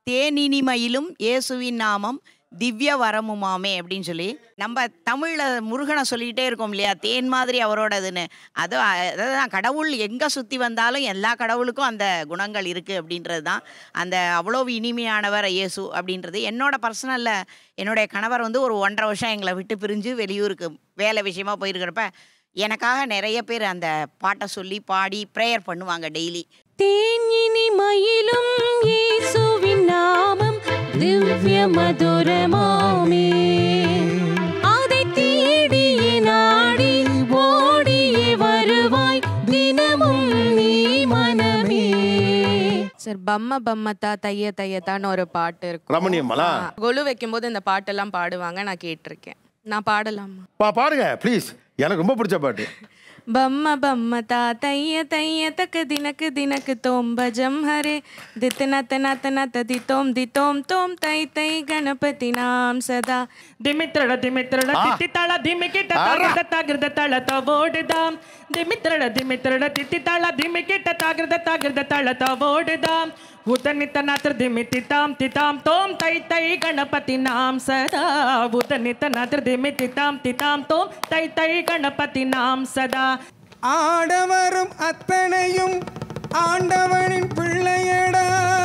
தேனினிமையிலும் இயேசுவின் நாமம் திவ்ய வரமுமாமே அப்படின்னு சொல்லி நம்ம தமிழில் முருகனை சொல்லிக்கிட்டே இருக்கோம் இல்லையா தேன் மாதிரி அவரோடதுன்னு அது அதுதான் கடவுள் எங்கே சுற்றி வந்தாலும் எல்லா கடவுளுக்கும் அந்த குணங்கள் இருக்குது அப்படின்றது தான் அந்த அவ்வளோ இனிமையானவர் இயேசு அப்படின்றது என்னோட பர்சனலில் என்னுடைய கணவர் வந்து ஒரு ஒன்றரை வருஷம் எங்களை விட்டு பிரிஞ்சு வெளியூருக்கு வேலை விஷயமா போயிருக்கிறப்ப எனக்காக நிறைய பேர் அந்த பாட்டை சொல்லி பாடி ப்ரேயர் பண்ணுவாங்க டெய்லி தேனினி மயிலும் இயேசுவின் நாமம் திவ்ய மதுரமாமே அதை தேடியே நாடி ஓடியே வருவாய் தினமும் நீ மனமே சார் பம்ம பம்மத்தா தைய தையத்தான்னு ஒரு பாட்டு இருக்கும் ரமணியம்மாளா ஆ, கொலு வைக்கும்போது இந்த பாட்டெல்லாம் பாடுவாங்க நான் கேட்டிருக்கேன் நான் பாடலாமா பா பாடுங்க ப்ளீஸ் எனக்கு ரொம்ப பிடிச்ச பாட்டு ಬಮ್ಮ ಬಮ್ಮ ತಾತಯ್ಯ ತಯ್ಯ ತಕ ದಿನಕ ದಿನಕ ತೋಂ ಭಜಂ ಹರೆ ದಿತ್ ನತ ನತ ನತ ದಿ ತೋಂ ದಿ ತೋಂ ತೋಂ ತೈ ತೈ ಗಣಪತಿ ನಾಮ್ ಸದಾ ದಿಮಿತ್ರಳ ದಿಮಿತ್ರಳ ತಿತ್ತಿತಾಳ ದಿಮಿಕಿಟ ತಾಗಿರ್ದ ತಾಗಿರ್ದ ತಾಳ ತವೋಡ್ದ ದಿಮಿತ್ರಳ ದಿಮಿತ್ರಳ ತಿತ್ತಿತಾಳ ದಿಮಿಕಿಟ ತಾಗಿರ್ದ ತಾಗಿರ್ದ ತಾಳ ತವೋಡ್ದ ಉದನಿತ ನಾತ್ರ ದಿಮಿತಿ ತಾಮ್ ತಿತಾಮ್ ತೋಂ ತೈ ತೈ ಗಣಪತಿ ನಾಮ್ ಸದಾ ಉದನಿತ ನಾತ್ರ ದಿಮಿತಿ ತಾಮ್ ತಿತಾಮ್ ತೋಂ ತೈ ತೈ ಗಣಪತಿ ನಾಮ್ ಸದಾ ஆடவரும் அத்தனையும் ஆண்டவனின் பிள்ளையடா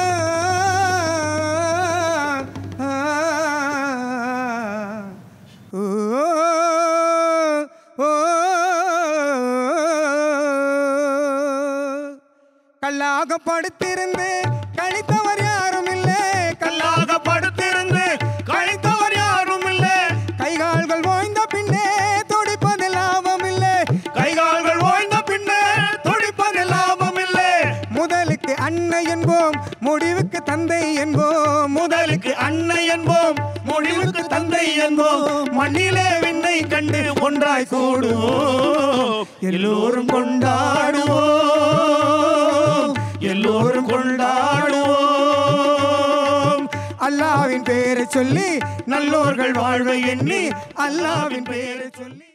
ஓ, ஓ, கல்லாக படுத்திருந்து கழித்தவர் யாரும் இல்லை கல்லாக படுத்திருந்து கழித்தவர் யாரும் இல்லை கைகால்கள் ஓய்ந்த பின்னே துடிப்பது லாபம் இல்லை கைகால்கள் ஓய்ந்த பின்னே துடிப்பது லாபம் இல்லை முதலுக்கு அன்னை என்போம் முடிவுக்கு தந்தை என்போம் முதலுக்கு அன்னை என்போம் முடிவுக்கு தந்தை என்போம் மண்ணிலே விண்ணை கண்டு ஒன்றாய் கூடுவோம் எல்லோரும் கொண்டாடுவோம் எல்லோரும் கொண்டாடுவோம் அல்லாவின் பெயரை சொல்லி நல்லோர்கள் வாழ்வை எண்ணி அல்லாவின் பெயரை சொல்லி